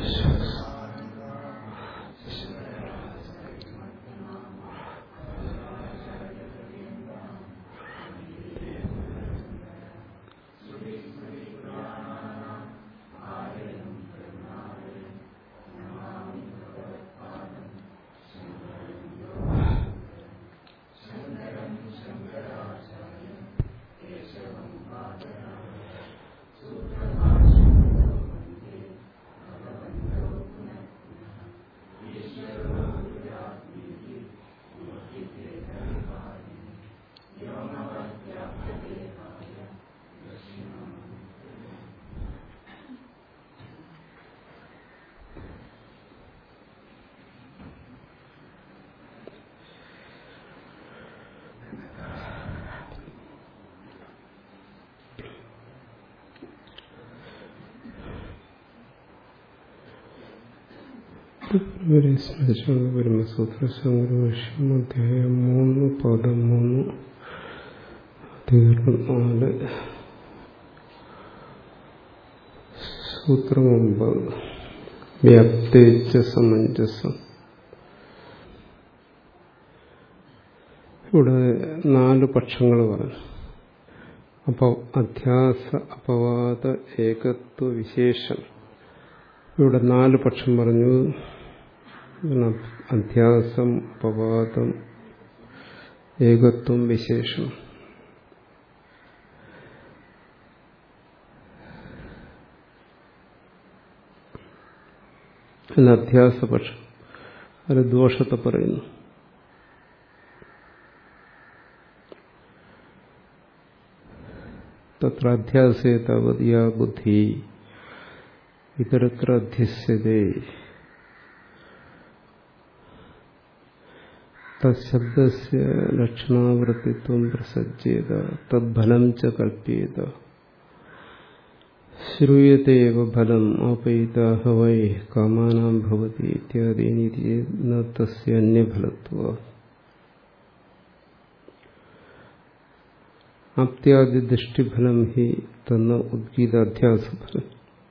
ഇവരെ സ്മരിച്ചുകൊണ്ട് ബ്രഹ്മസൂത്ര സംഗ്രഹം അധ്യായം മൂന്ന് പദം മൂന്ന് അധികരണം നാല് സൂത്രം ഒമ്പത് വ്യാപ്തേച്ച സമഞ്ജസം ഇവിടെ നാല് പക്ഷങ്ങൾ പറഞ്ഞു അപ്പോൾ അധ്യാസ അപവാദ ഏകത്വ വിശേഷം ഇവിടെ നാല് പക്ഷം പറഞ്ഞു അധ്യാസം അപവാദം ഏകത്വം വിശേഷം പിന്നെ അധ്യാസപക്ഷം അത് ദോഷത്തെ പറയുന്നു തത്ര അധ്യാസേ താവതിയാ ബുദ്ധി ഇതരത്ര അധ്യസ്യതേ തശബ്ദസ്യ ലക്ഷണാവൃത്തിത്വം പ്രസജ്ജേത തദ്ഫലം ച കൽപ്യേത ശ്രൂയത്തെ ഫലം ആപയിത വൈ കാമാനാം ഭവതി ഇത്യാദീനി തസ്യ അന്യഫലത്വ ആപ്ത്യാദിദൃഷ്ടിഫലം ഹി തന്ന ഉദ്ഗീതാധ്യാസഫലം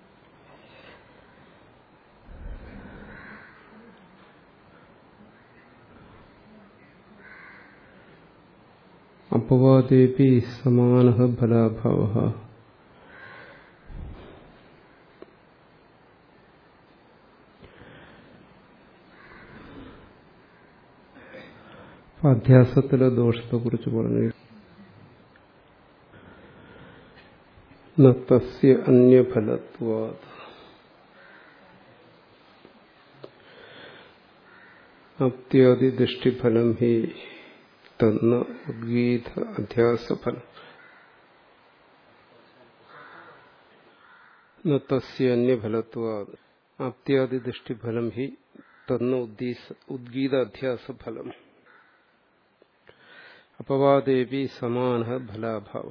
അപവാദേപി സമാന ഫലാഭാവ അധ്യാസത്തിലെ ദോഷത്തെക്കുറിച്ച് പറഞ്ഞു നസ്യ അന്യഫലത്വാത് അപ്ത്യാദിദൃഷ്ടിഫലം ഹി തന്ന ഉദ്ഗീത അധ്യാസഫലം തസ്യ അന്യഫലത്വാത് ആപ്ത്യാദിദൃഷ്ടിഫലം ഹി തന്ന ഉദ്ഗീത അധ്യാസഫലം അപവാദേവി സമാന ഫലാഭാവ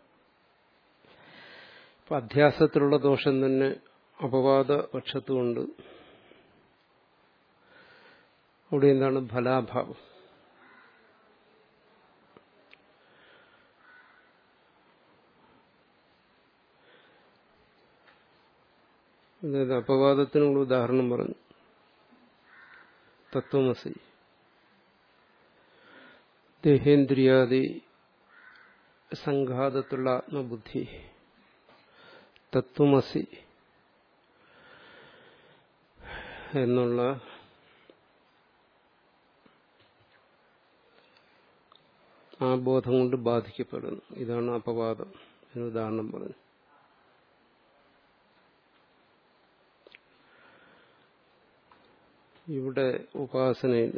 അപ്പൊ അധ്യാസത്തിലുള്ള ദോഷം തന്നെ അപവാദ പക്ഷത്തുകൊണ്ട് അവിടെ എന്താണ് ഫലാഭാവം അതായത് അപവാദത്തിനുള്ള ഉദാഹരണം പറഞ്ഞു തത്വമസി ദേഹേന്ദ്രിയാദി സംഘാതത്തുള്ള ആത്മബുദ്ധി തത്വമസി എന്നുള്ള ആ ബോധം കൊണ്ട് ബാധിക്കപ്പെടുന്നു ഇതാണ് അപവാദം എന്ന് ഉദാഹരണം പറഞ്ഞു ഇവിടെ ഉപാസനയിൽ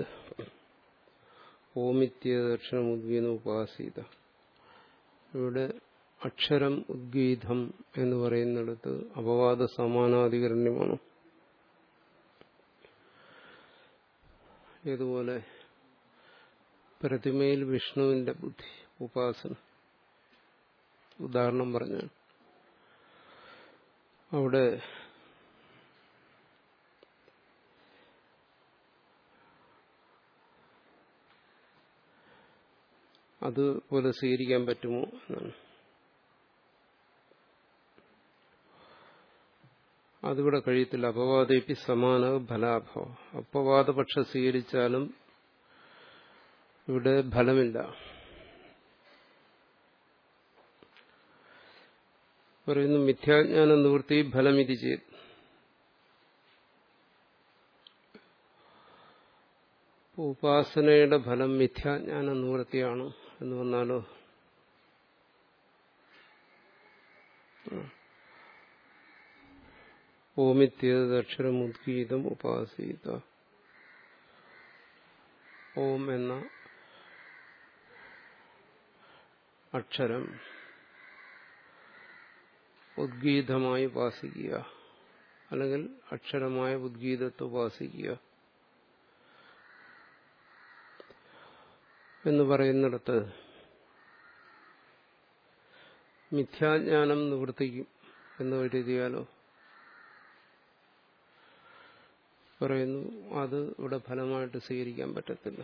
ഓമിത്യ ദർശനം ഉദ്ഗീത ഉപാസീത ഇവിടെ അക്ഷരം ഉദ്ഗീതം എന്ന് പറയുന്നിടത്ത് അപവാദ സമാനാധികരണ്യമാണ് ഇതുപോലെ പ്രതിമയിൽ വിഷ്ണുവിന്റെ ബുദ്ധി ഉപാസന ഉദാഹരണം പറഞ്ഞു അവിടെ അതുപോലെ സ്വീകരിക്കാൻ പറ്റുമോ എന്നാണ് അതിവിടെ കഴിയത്തില്ല അപവാദേപ്പി സമാന ഫലാഭവം അപവാദപക്ഷം സ്വീകരിച്ചാലും ഇവിടെ ഫലമില്ല പറയുന്നു മിഥ്യാജ്ഞാന നിവൃത്തി ഫലമിതി ചെയ്ത് ഉപാസനയുടെ ഫലം മിഥ്യാജ്ഞാന നിവൃത്തിയാണ് എന്ന് വന്നാലോ ഓമിത്യക്ഷരമുദ്ഗീതം ഉപാസീത ഓം എന്ന അക്ഷരം ഉദ്ഗീതമായി ഉപാസിക്കുക അല്ലെങ്കിൽ അക്ഷരമായ ഉദ്ഗീതത്തെ ഉപാസിക്കുക എന്ന് പറയുന്നിടത്ത് മിഥ്യാജ്ഞാനം നിവർത്തിക്കും എന്ന് എഴുതിയാലോ പറയുന്നു അത് ഇവിടെ ഫലമായിട്ട് സ്വീകരിക്കാൻ പറ്റത്തില്ല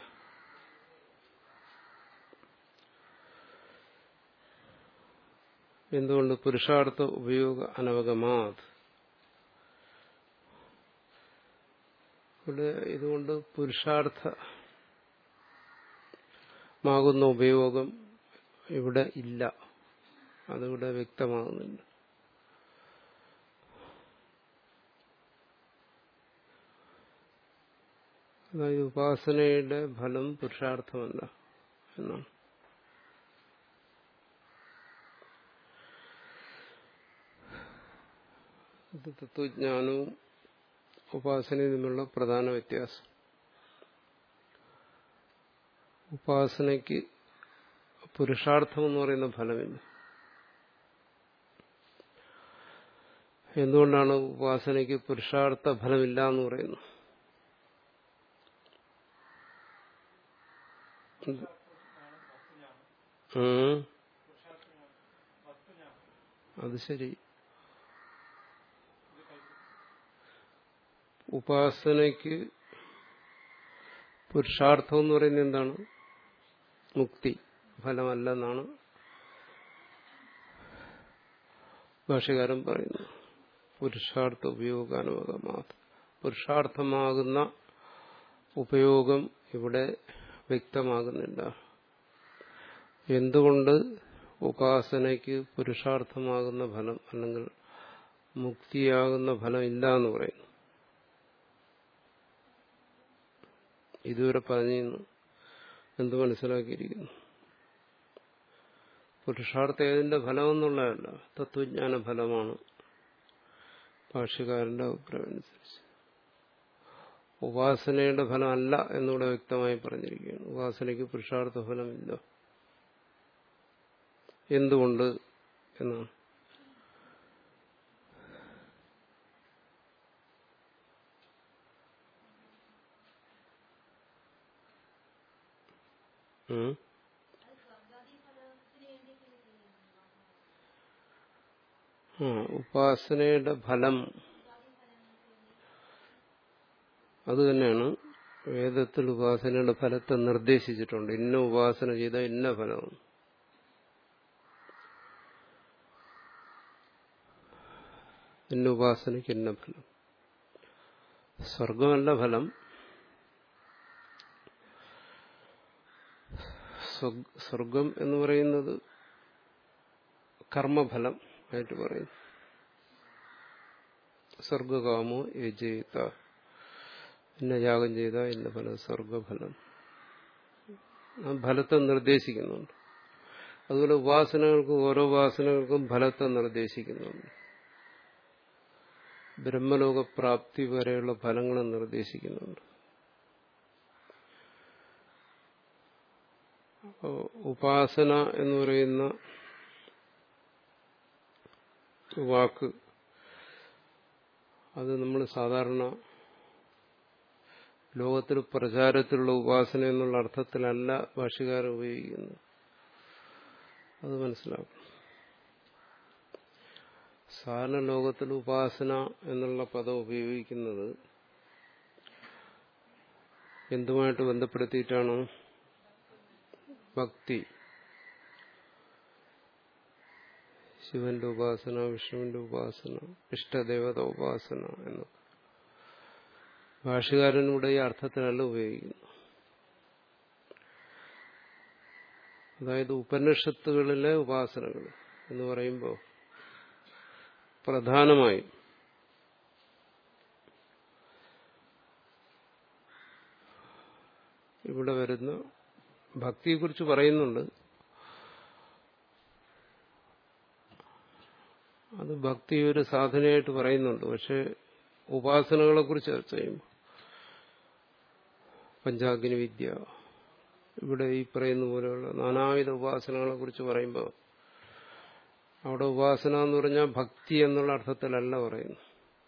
എന്തുകൊണ്ട് പുരുഷാർത്ഥ ഉപയോഗ അനവഗമാത് ഇവിടെ ഇതുകൊണ്ട് പുരുഷാർത്ഥമാകുന്ന ഉപയോഗം ഇവിടെ ഇല്ല അതിവിടെ വ്യക്തമാകുന്നില്ല അതായത് ഉപാസനയുടെ ഫലം പുരുഷാർത്ഥമല്ല എന്നാണ് ഇത് തത്വജ്ഞാനവും ഉപാസനയും തമ്മിലുള്ള പ്രധാന വ്യത്യാസം ഉപാസനയ്ക്ക് പുരുഷാർത്ഥം എന്ന് പറയുന്ന ഫലമില്ല എന്തുകൊണ്ടാണ് ഉപാസനയ്ക്ക് പുരുഷാർത്ഥ ഫലമില്ല എന്ന് പറയുന്നത് അത് ശരി ഉപാസനയ്ക്ക് പുരുഷാർത്ഥം എന്ന് പറയുന്നത് എന്താണ് മുക്തി ഫലമല്ലെന്നാണ് ഭാഷകാരൻ പറയുന്നു പുരുഷാർത്ഥ ഉപയോഗാനുഭവമാത്ര പുരുഷാർത്ഥമാകുന്ന ഉപയോഗം ഇവിടെ വ്യക്തമാകുന്നില്ല എന്തുകൊണ്ട് ഉപാസനയ്ക്ക് പുരുഷാർത്ഥമാകുന്ന ഫലം അല്ലെങ്കിൽ മുക്തിയാകുന്ന ഫലം ഇല്ല എന്ന് പറയുന്നു ഇതുവരെ പറഞ്ഞു എന്ത് മനസ്സിലാക്കിയിരിക്കുന്നു പുരുഷാർത്ഥ ഏതിന്റെ ഫലമെന്നുള്ളതല്ല തത്വജ്ഞാന ഫലമാണ് ഭാഷ്യക്കാരന്റെ അഭിപ്രായം അനുസരിച്ച് ഉപാസനയുടെ ഫലമല്ല എന്നിവിടെ വ്യക്തമായി പറഞ്ഞിരിക്കുകയാണ് ഉപാസനയ്ക്ക് പുരുഷാർത്ഥ ഫലമില്ല എന്തുകൊണ്ട് എന്നാണ് ഉപാസനയുടെ ഫലം അത് തന്നെയാണ് വേദത്തിൽ ഉപാസനയുടെ ഫലത്തെ നിർദ്ദേശിച്ചിട്ടുണ്ട് ഇന്ന ഉപാസന ചെയ്ത ഇന്ന ഫലമാണ് ഇന്ന ഉപാസനയ്ക്ക് ഇന്ന ഫലം സ്വർഗമല്ല ഫലം സ്വർഗം എന്ന് പറയുന്നത് കർമ്മഫലം ആയിട്ട് പറയുന്നു സ്വർഗകാമോ യജയിത ഇന്ന യാഗം ചെയ്ത ഇന്ന ഫലം സ്വർഗഫലം ആ ഫലത്തെ നിർദ്ദേശിക്കുന്നുണ്ട് അതുപോലെ ഉപാസനകൾക്കും ഓരോ ഉപാസനകൾക്കും ഫലത്തെ നിർദ്ദേശിക്കുന്നുണ്ട് ബ്രഹ്മലോകപ്രാപ്തി വരെയുള്ള ഫലങ്ങളെ നിർദ്ദേശിക്കുന്നുണ്ട് ഉപാസന എന്ന് പറയുന്ന വാക്ക് അത് നമ്മൾ സാധാരണ ലോകത്തിൽ പ്രചാരത്തിലുള്ള ഉപാസന എന്നുള്ള അർത്ഥത്തിലല്ല ഭാഷകാരൻ ഉപയോഗിക്കുന്നത് അത് മനസ്സിലാക്കും സാധാരണ ലോകത്തിൽ ഉപാസന എന്നുള്ള പദം ഉപയോഗിക്കുന്നത് എന്തുമായിട്ട് ബന്ധപ്പെടുത്തിയിട്ടാണ് ഭക്തി ശിവന്റെ ഉപാസന വിഷ്ണുവിന്റെ ഉപാസന ഇഷ്ടദേവത ഉപാസന എന്നൊക്കെ ഭാഷകാരനൂടെ ഈ അർത്ഥത്തിനല്ല ഉപയോഗിക്കുന്നു അതായത് ഉപനിഷത്തുകളിലെ ഉപാസനകൾ എന്ന് പറയുമ്പോൾ പ്രധാനമായും ഇവിടെ വരുന്ന ഭക്തിയെക്കുറിച്ച് പറയുന്നുണ്ട് അത് ഭക്തി ഒരു സാധനയായിട്ട് പറയുന്നുണ്ട് പക്ഷെ ഉപാസനകളെ കുറിച്ച് ചർച്ച ചെയ്യുമ്പോൾ പഞ്ചാഗ്നി വിദ്യ ഇവിടെ ഈ പറയുന്ന പോലെയുള്ള നാനാവിധ ഉപാസനകളെ കുറിച്ച് പറയുമ്പോൾ അവിടെ ഉപാസന എന്ന് പറഞ്ഞാൽ ഭക്തി എന്നുള്ള അർത്ഥത്തിലല്ല പറയുന്നു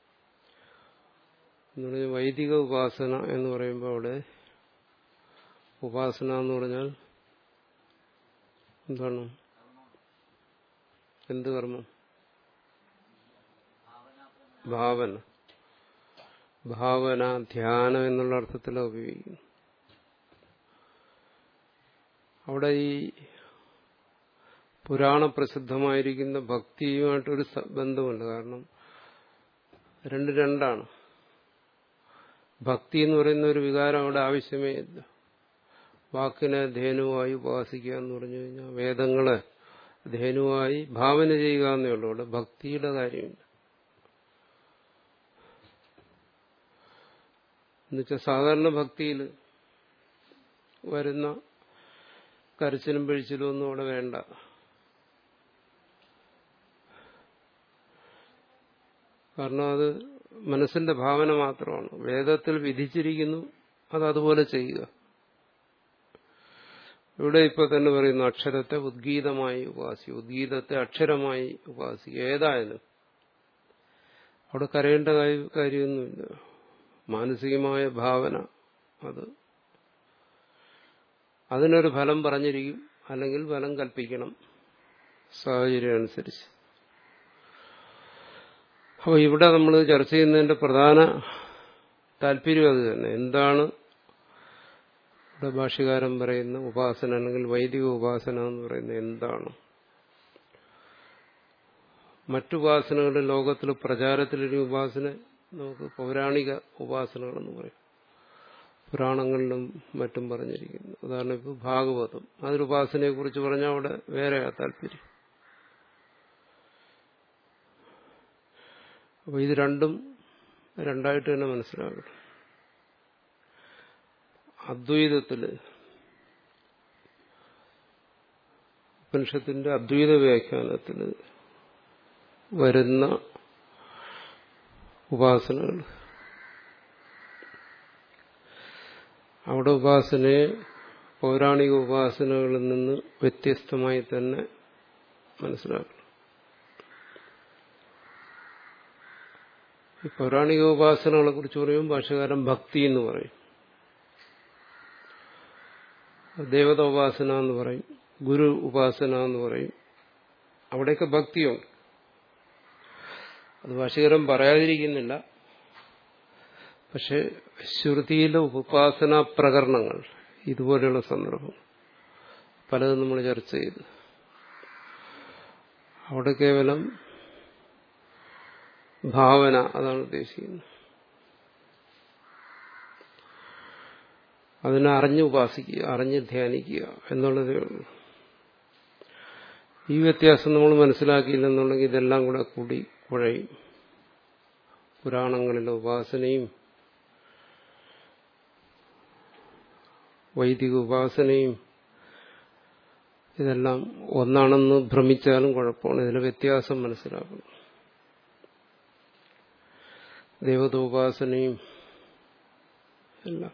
എന്ന് പറഞ്ഞാൽ വൈദിക ഉപാസന എന്ന് പറയുമ്പോൾ അവിടെ ഉപാസന എന്ന് പറഞ്ഞാൽ എന്താണ് എന്ത് കർമ്മം ഭാവന ഭാവന ധ്യാനം എന്നുള്ള അർത്ഥത്തിലാണ് ഉപയോഗിക്കുന്നു അവിടെ ഈ പുരാണ പ്രസിദ്ധമായിരിക്കുന്ന ഭക്തിയുമായിട്ടൊരു ബന്ധമുണ്ട് കാരണം രണ്ട് രണ്ടാണ് ഭക്തി എന്ന് പറയുന്ന ഒരു വികാരം അവിടെ ആവശ്യമേ ഇല്ല വാക്കിനെ ധേനുവായി ഉപാസിക്കുക എന്ന് പറഞ്ഞു കഴിഞ്ഞാൽ വേദങ്ങളെ ധേനുവായി ഭാവന ചെയ്യുക എന്നേ ഉള്ളൂ അവിടെ ഭക്തിയുടെ കാര്യമില്ല എന്നുവെച്ചാൽ സാധാരണ ഭക്തിയിൽ വരുന്ന കരച്ചിലും പിഴിച്ചിലും ഒന്നും അവിടെ വേണ്ട കാരണം അത് മനസ്സിന്റെ ഭാവന മാത്രമാണ് വേദത്തിൽ വിധിച്ചിരിക്കുന്നു അത് അതുപോലെ ചെയ്യുക ഇവിടെ ഇപ്പൊ തന്നെ പറയുന്നു അക്ഷരത്തെ ഉദ്ഗീതമായി ഉപാസിക്കുക ഉദ്ഗീതത്തെ അക്ഷരമായി ഉപാസിക്കുക ഏതായാലും അവിടെ കരയേണ്ട കാര്യമൊന്നുമില്ല മാനസികമായ ഭാവന അത് അതിനൊരു ഫലം പറഞ്ഞിരിക്കും അല്ലെങ്കിൽ ഫലം കൽപ്പിക്കണം സാഹചര്യം അനുസരിച്ച് അപ്പോൾ ഇവിടെ നമ്മൾ ചർച്ച ചെയ്യുന്നതിന്റെ പ്രധാന താല്പര്യം അത് തന്നെ എന്താണ് ഇവിടെ ഭാഷ്യകാരൻ പറയുന്ന ഉപാസന അല്ലെങ്കിൽ വൈദിക ഉപാസന എന്ന് പറയുന്നത് എന്താണ് മറ്റുപാസനകളുടെ ലോകത്തിൽ പ്രചാരത്തിലൊരു ഉപാസന നമുക്ക് പൗരാണിക ഉപാസനകളെന്ന് പറയും പുരാണങ്ങളിലും മറ്റും പറഞ്ഞിരിക്കുന്നു ഉദാഹരണം ഇപ്പോൾ ഭാഗവതം അതൊരു ഉപാസനയെ കുറിച്ച് പറഞ്ഞാൽ അവിടെ വേറെ താല്പര്യം അപ്പോൾ ഇത് രണ്ടും രണ്ടായിട്ട് തന്നെ മനസ്സിലാക്കണം അദ്വൈതത്തില് ഉപനിഷത്തിന്റെ അദ്വൈത വ്യാഖ്യാനത്തിൽ വരുന്ന ഉപാസനകൾ അവിടെ ഉപാസനയെ പൗരാണിക ഉപാസനകളിൽ നിന്ന് വ്യത്യസ്തമായി തന്നെ മനസ്സിലാക്കണം ഈ പൗരാണിക ഉപാസനകളെ കുറിച്ച് പറയുമ്പോൾ ഭാഷകാരൻ ഭക്തി എന്ന് പറയും ദേവത ഉപാസന എന്ന് പറയും ഗുരു ഉപാസന എന്ന് പറയും അവിടെയൊക്കെ ഭക്തിയുണ്ട് അത് ഭാഷകരം പറയാതിരിക്കുന്നില്ല പക്ഷെ ശ്രുതിയിലെ ഉപാസനാ പ്രകരണങ്ങൾ ഇതുപോലെയുള്ള സന്ദർഭം പലതും നമ്മൾ ചർച്ച ചെയ്തു അവിടെ കേവലം ഭാവന അതാണ് ഉദ്ദേശിക്കുന്നത് അതിനെ അറിഞ്ഞ് ഉപാസിക്കുക അറിഞ്ഞ് ധ്യാനിക്കുക എന്നുള്ളതേ ഉള്ളൂ ഈ വ്യത്യാസം നമ്മൾ മനസ്സിലാക്കിയില്ലെന്നുണ്ടെങ്കിൽ ഇതെല്ലാം കൂടെ കൂടി കുഴയും പുരാണങ്ങളിലെ ഉപാസനയും വൈദിക ഉപാസനയും ഇതെല്ലാം ഒന്നാണെന്ന് ഭ്രമിച്ചാലും കുഴപ്പമാണ് ഇതിന് വ്യത്യാസം മനസ്സിലാക്കണം ദേവതോപാസനയും എല്ലാം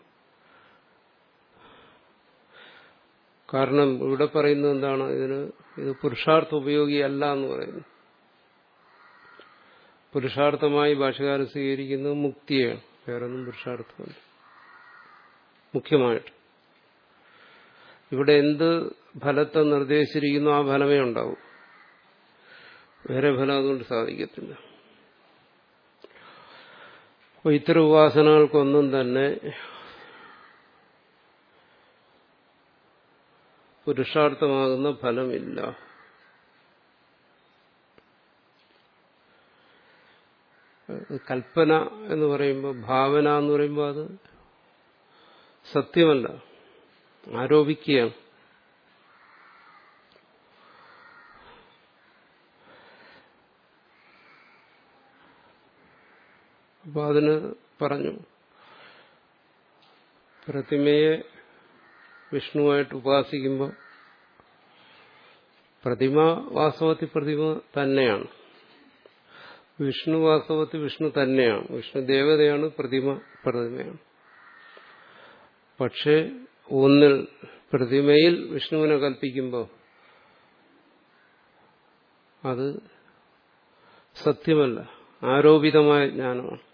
കാരണം ഇവിടെ പറയുന്നത് എന്താണ് ഇതിന് ഇത് പുരുഷാർത്ഥ ഉപയോഗിയല്ല എന്ന് പറയുന്നു പുരുഷാർത്ഥമായി ഭാഷകാരൻ സ്വീകരിക്കുന്നത് മുക്തിയാണ് വേറൊന്നും പുരുഷാർത്ഥമല്ല മുഖ്യമായിട്ട് ഇവിടെ എന്ത് ഫലത്തെ നിർദ്ദേശിച്ചിരിക്കുന്നു ആ ഫലമേ ഉണ്ടാവൂ വേറെ ഫലം അതുകൊണ്ട് സാധിക്കത്തില്ല അപ്പോൾ ഇത്തരം ഉപാസനകൾക്കൊന്നും തന്നെ പുരുഷാർത്ഥമാകുന്ന ഫലമില്ല കൽപ്പന എന്ന് പറയുമ്പോൾ ഭാവന എന്ന് പറയുമ്പോൾ അത് സത്യമല്ല ആരോപിക്കുകയാണ് അപ്പൊ അതിന് പറഞ്ഞു പ്രതിമയെ വിഷ്ണുവായിട്ട് ഉപാസിക്കുമ്പോൾ പ്രതിമ വാസ്തവത്തിൽ പ്രതിമ തന്നെയാണ് വിഷ്ണു വാസ്തവത്തിൽ വിഷ്ണു തന്നെയാണ് വിഷ്ണു ദേവതയാണ് പ്രതിമ പ്രതിമയാണ് പക്ഷെ ഒന്നിൽ പ്രതിമയിൽ വിഷ്ണുവിനെ കൽപ്പിക്കുമ്പോൾ അത് സത്യമല്ല ആരോപിതമായ ജ്ഞാനമാണ്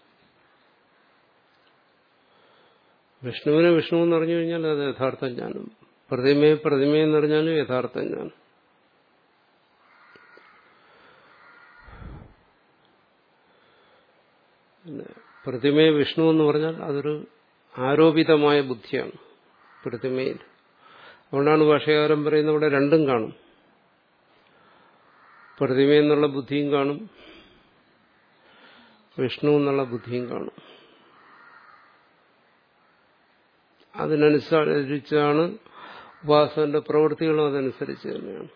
വിഷ്ണുവിനെ വിഷ്ണു എന്ന് പറഞ്ഞു കഴിഞ്ഞാൽ അത് യഥാർത്ഥ ജ്ഞാനം പ്രതിമയെ പ്രതിമയെന്ന് പറഞ്ഞാലും യഥാർത്ഥ ജ്ഞാനം പ്രതിമയെ വിഷ്ണു എന്ന് പറഞ്ഞാൽ അതൊരു ആരോപിതമായ ബുദ്ധിയാണ് പ്രതിമയിൽ അതുകൊണ്ടാണ് ഭാഷകാരൻ പറയുന്നത് ഇവിടെ രണ്ടും കാണും പ്രതിമ എന്നുള്ള ബുദ്ധിയും കാണും വിഷ്ണു എന്നുള്ള ബുദ്ധിയും കാണും അതിനനുസരിച്ചാണ് ഉപാസകന്റെ പ്രവൃത്തികളും അതനുസരിച്ച് തന്നെയാണ്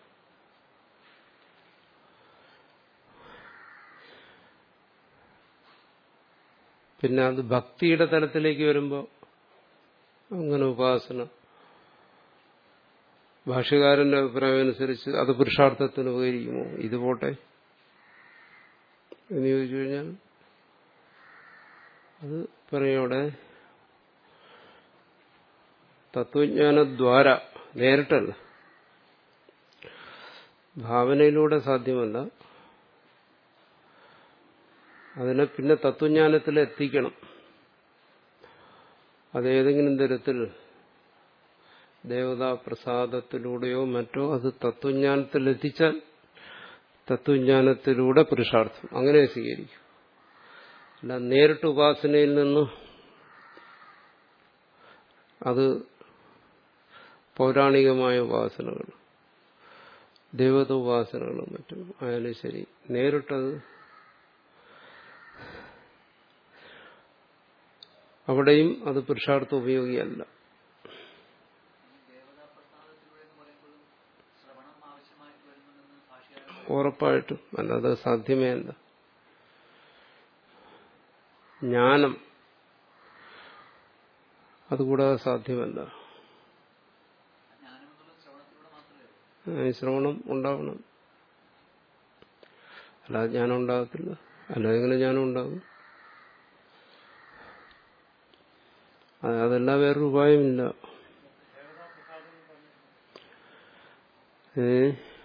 പിന്നെ അത് ഭക്തിയുടെ തലത്തിലേക്ക് വരുമ്പോൾ അങ്ങനെ ഉപാസന ഭാഷകാരന്റെ അഭിപ്രായം അനുസരിച്ച് അത് പുരുഷാർത്ഥത്തിന് ഉപകരിക്കുമോ ഇത് പോട്ടെ എന്ന് ചോദിച്ചു കഴിഞ്ഞാൽ അത് പറയോടെ തത്വജ്ഞാനദ്വാര നേരിട്ടല്ല ഭാവനയിലൂടെ സാധ്യമല്ല അതിനെ പിന്നെ തത്വജ്ഞാനത്തിൽ എത്തിക്കണം അതേതെങ്കിലും തരത്തിൽ ദേവതാ പ്രസാദത്തിലൂടെയോ മറ്റോ അത് തത്വജ്ഞാനത്തിൽ എത്തിച്ചാൽ തത്വജ്ഞാനത്തിലൂടെ പുരുഷാർത്ഥം അങ്ങനെ സ്വീകരിക്കും അല്ല നേരിട്ട് ഉപാസനയിൽ നിന്ന് അത് പൗരാണികമായ ഉപാസനകൾ ദേവത ഉപാസനകളും മറ്റും ആയാലും ശരി നേരിട്ടത് അവിടെയും അത് പുരുഷാർത്ഥ ഉപയോഗിയല്ല ഉറപ്പായിട്ടും അല്ലാതെ സാധ്യമേ അല്ല ജ്ഞാനം അതുകൂടാതെ സാധ്യമല്ല ശ്രവണം ഉണ്ടാവണം അല്ലാതെ ജ്ഞാനം ഉണ്ടാകത്തില്ല അല്ലാതെ എങ്ങനെ ജ്ഞാനം ഉണ്ടാകും അതല്ല വേറൊരു ഉപായമില്ല ഏ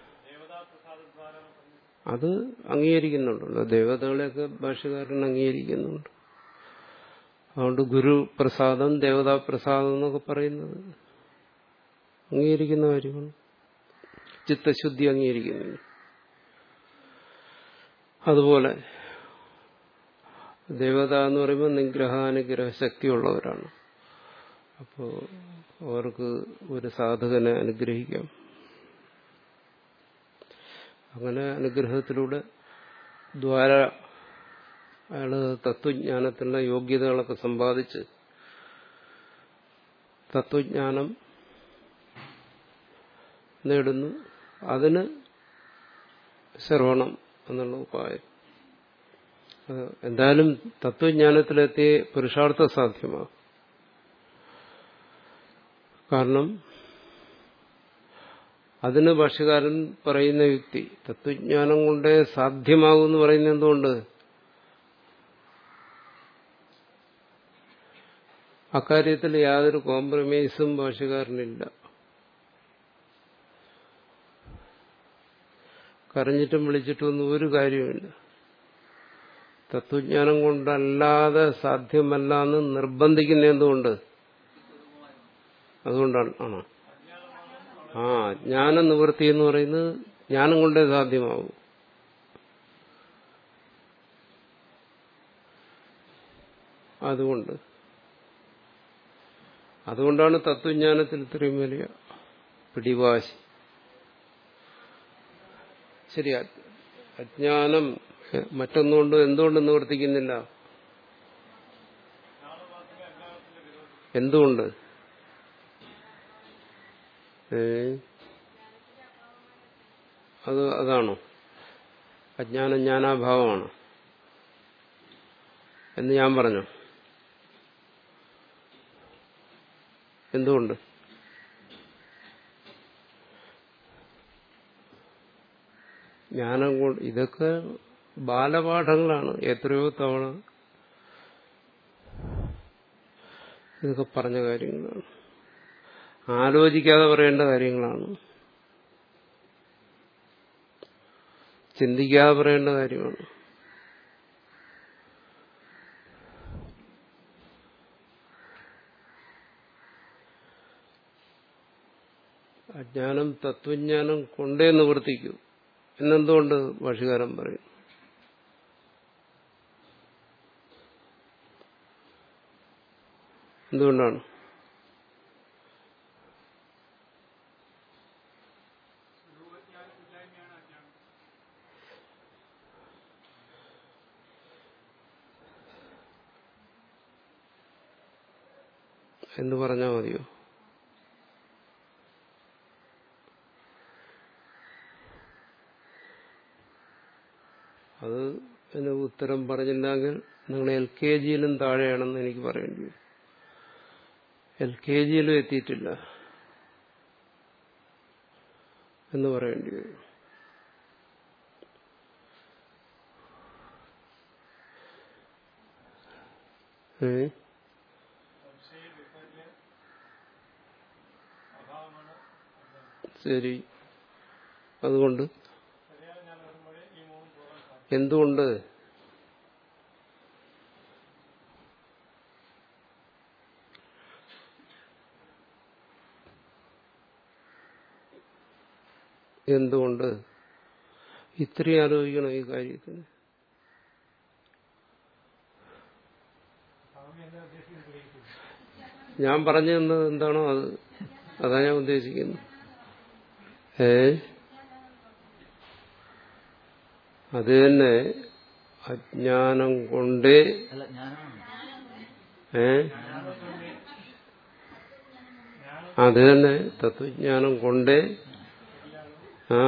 അത് അംഗീകരിക്കുന്നുണ്ടല്ലോ ദേവതകളെയൊക്കെ ഭാഷകാരൻ അംഗീകരിക്കുന്നുണ്ട് അതുകൊണ്ട് ഗുരു പ്രസാദം ദേവതാ പ്രസാദം എന്നൊക്കെ പറയുന്നത് അംഗീകരിക്കുന്ന കാര്യമാണ് ചിത്തശുദ്ധി അംഗീകരിക്കുന്നില്ല അതുപോലെ ദേവത എന്ന് പറയുമ്പോൾ നിഗ്രഹാനുഗ്രഹ ശക്തിയുള്ളവരാണ് അപ്പോൾ അവർക്ക് ഒരു സാധകനെ അനുഗ്രഹിക്കാം അങ്ങനെ അനുഗ്രഹത്തിലൂടെ ദ്വാര അയാള് തത്വജ്ഞാനത്തിനുള്ള യോഗ്യതകളൊക്കെ സമ്പാദിച്ച് തത്വജ്ഞാനം നേടുന്നു അതിന് ശ്രവണം എന്നുള്ള ഉപായം എന്തായാലും തത്വജ്ഞാനത്തിലെത്തിയ പുരുഷാർത്ഥ സാധ്യമാകും കാരണം അതിന് ഭാഷകാരൻ പറയുന്ന യുക്തി തത്വജ്ഞാനം കൊണ്ടേ സാധ്യമാകും എന്ന് പറയുന്നത് എന്തുകൊണ്ട് അക്കാര്യത്തിൽ യാതൊരു കോംപ്രമൈസും ഭാഷകാരനില്ല കരഞ്ഞിട്ടും വിളിച്ചിട്ടും ഒന്നും ഒരു കാര്യമില്ല തത്വജ്ഞാനം കൊണ്ടല്ലാതെ സാധ്യമല്ല എന്ന് നിർബന്ധിക്കുന്ന എന്തുകൊണ്ട് അതുകൊണ്ടാണ് ആണോ ആ ജ്ഞാന നിവൃത്തി എന്ന് പറയുന്നത് ജ്ഞാനം കൊണ്ടേ സാധ്യമാവും അതുകൊണ്ട് അതുകൊണ്ടാണ് തത്വജ്ഞാനത്തിൽ ഇത്രയും വലിയ പിടിവാശി ശരി അജ്ഞാനം എ- മറ്റൊന്നുകൊണ്ട് എന്തുകൊണ്ട് നിവർത്തിക്കുന്നില്ല എന്തുകൊണ്ട് ഏ അത് അതാണോ അജ്ഞാനം ജ്ഞാനാഭാവമാണ് എന്ന് ഞാൻ പറഞ്ഞു എന്തുകൊണ്ട് ജ്ഞാനം കൊണ്ട് ഇതൊക്കെ ബാലപാഠങ്ങളാണ് എത്രയോ തവണ ഇതൊക്കെ പറഞ്ഞ കാര്യങ്ങളാണ് ആലോചിക്കാതെ പറയേണ്ട കാര്യങ്ങളാണ് ചിന്തിക്കാതെ പറയേണ്ട കാര്യമാണ് അജ്ഞാനം തത്വജ്ഞാനം കൊണ്ടേ നിവർത്തിക്കൂ എന്നെന്തുകൊണ്ട് ഭാഷകാരൻ പറയും എന്തുകൊണ്ടാണ് എന്ന് പറഞ്ഞാൽ മതിയോ അത് അതിന് ഉത്തരം പറഞ്ഞില്ലെങ്കിൽ നിങ്ങൾ എൽ കെ ജിയിലും താഴെയാണെന്ന് എനിക്ക് പറയേണ്ടി വരും എൽ കെ ജിയിലും എത്തിയിട്ടില്ല എന്ന് പറയേണ്ടി വരും ഏ ശരി അതുകൊണ്ട് എന്തുകൊണ്ട് എന്തുകൊണ്ട് ഇത്രയും ആലോചിക്കണം ഈ കാര്യത്തിന് ഞാൻ പറഞ്ഞു തന്നത് എന്താണോ അത് അതാ ഞാൻ ഉദ്ദേശിക്കുന്നത് ഏ അത് തന്നെ അജ്ഞാനം കൊണ്ടേ അല്ല ഞാനാണ് ഏ അത് തന്നെ തത്വജ്ഞാനം കൊണ്ടേ ആ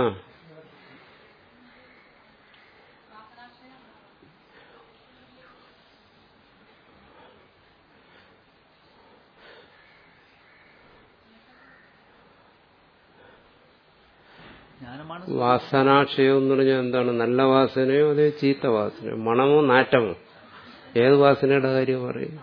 ജ്ഞാനമാണ് വാസനാക്ഷയം എന്ന് പറഞ്ഞാൽ എന്താണ് നല്ല വാസനയോ അതേ ചീത്ത വാസനയോ മണമോ നാറ്റമോ ഏത് വാസനയുടെ കാര്യം പറയും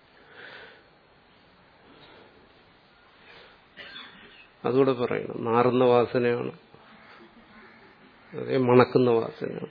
അതുകൂടെ പറയണം നാറുന്ന വാസനയാണ് അതേ മണക്കുന്ന വാസനയാണ്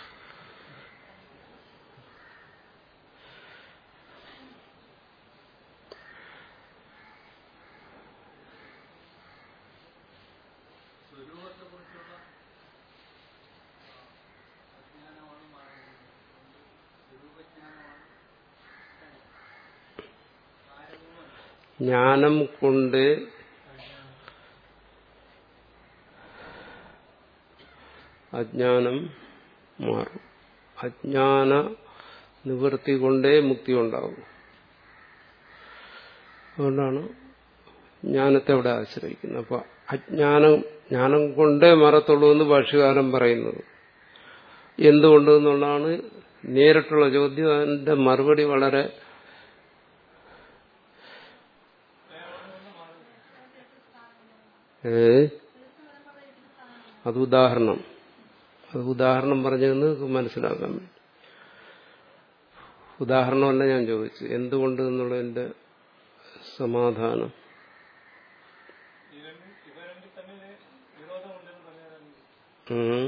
ജ്ഞാനം കൊണ്ട് അജ്ഞാനം മാറും അജ്ഞാന നിവൃത്തി കൊണ്ടേ മുക്തി ഉണ്ടാകും അതുകൊണ്ടാണ് ജ്ഞാനത്തെ അവിടെ ആശ്രയിക്കുന്നത് അപ്പൊ അജ്ഞാനം ജ്ഞാനം കൊണ്ടേ മറത്തുള്ളൂ എന്ന് ഭാഷ്യകാരൻ പറയുന്നത് എന്തുകൊണ്ട് എന്നുള്ളതാണ് നേരിട്ടുള്ള ചോദ്യം അതിന്റെ മറുപടി വളരെ ഏ അത് ഉദാഹരണം അത് ഉദാഹരണം പറഞ്ഞതെന്ന് മനസ്സിലാക്കാൻ വേണ്ടി ഉദാഹരണമല്ല ഞാൻ ചോദിച്ചു എന്തുകൊണ്ട് എന്നുള്ളതിന്റെ സമാധാനം ഉം.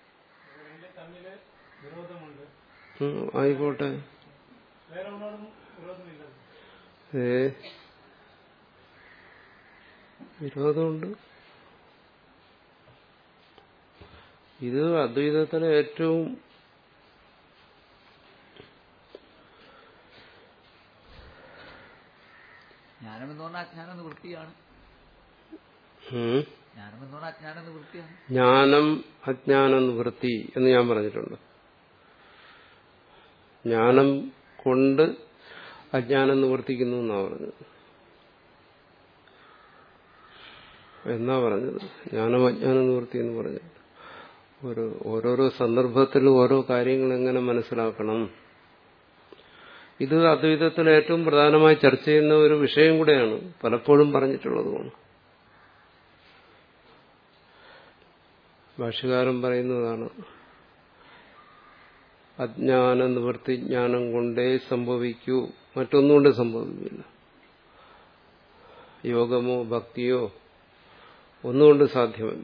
ഉം, ആയിക്കോട്ടെ ഏ വിരോധമുണ്ട് ഇത് അദ്വൈതത്തിലെ ഏറ്റവും ജ്ഞാനം എന്ന് പറഞ്ഞാൽ അജ്ഞാന നിവൃത്തിയാണ് ഉം, ജ്ഞാനം എന്ന് പറഞ്ഞാൽ അജ്ഞാന നിവൃത്തിയാണ് ജ്ഞാനം അജ്ഞാന നിവൃത്തി എന്ന് ഞാൻ പറഞ്ഞിട്ടുണ്ട് ജ്ഞാനം കൊണ്ട് അജ്ഞാനം നിവർത്തിക്കുന്നു എന്നാ പറഞ്ഞത് എന്നാ പറഞ്ഞത് ജ്ഞാനം അജ്ഞാനം നിവർത്തി എന്ന് പറഞ്ഞത് ഒരു ഓരോരോ സന്ദർഭത്തിലും ഓരോ കാര്യങ്ങൾ എങ്ങനെ മനസ്സിലാക്കണം ഇത് അദ്വൈതത്തിൽ ഏറ്റവും പ്രധാനമായി ചർച്ച ചെയ്യുന്ന ഒരു വിഷയം കൂടെയാണ് പലപ്പോഴും പറഞ്ഞിട്ടുള്ളതുമാണ് ഭാഷകാരൻ പറയുന്നതാണ് അജ്ഞാന നിവൃത്തി ജ്ഞാനം കൊണ്ടേ സംഭവിക്കൂ മറ്റൊന്നുകൊണ്ട് സംഭവിക്കില്ല യോഗമോ ഭക്തിയോ ഒന്നുകൊണ്ട് സാധ്യമല്ല